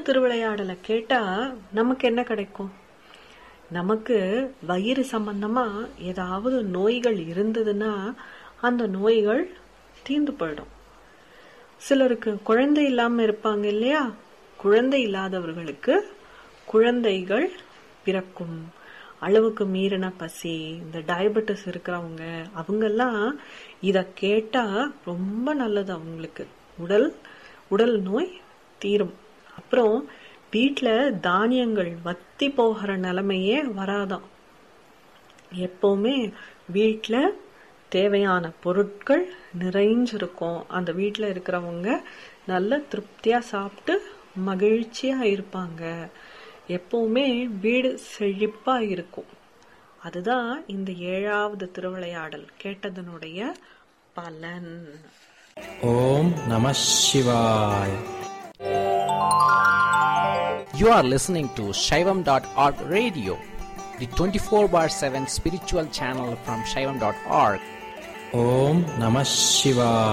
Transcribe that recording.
இந்த திருவிளையாடலை கேட்டா நமக்கு என்ன கிடைக்கும் நமக்கு வயிறு சம்பந்தமா ஏதாவது நோய்கள் இருந்ததுன்னா அந்த நோய்கள் தீர்ந்து போயிடும் சிலருக்கு குழந்தை இல்லாம இருப்பாங்க இல்லையா குழந்தை இல்லாதவர்களுக்கு குழந்தைகள் பிறக்கும் அளவுக்கு மீறின பசி இந்த டயபெட்டிஸ் இருக்கிறவங்க அவங்கெல்லாம் இத கேட்டா ரொம்ப நல்லது அவங்களுக்கு உடல் உடல் நோய் தீரும் அப்புறம் வீட்ல தானியங்கள் வத்தி போகிற நிலைமையே வராதாம் எப்பவுமே வீட்ல தேவையான பொருட்கள் நிறைஞ்சிருக்கும் அந்த வீட்ல இருக்கிறவங்க நல்ல திருப்தியா சாப்பிட்டு மகிழ்ச்சியா இருப்பாங்க எப்பவுமே வீடு செழிப்பா இருக்கும் அதுதான் இந்த ஏழாவது திருவிளையாடல் கேட்டதனுடைய பலன் ஓம் நம சிவாய் You are listening to Shaivam.org radio, the 24 bar 7 spiritual channel from Shaivam.org. ஓம் நம சிவாய்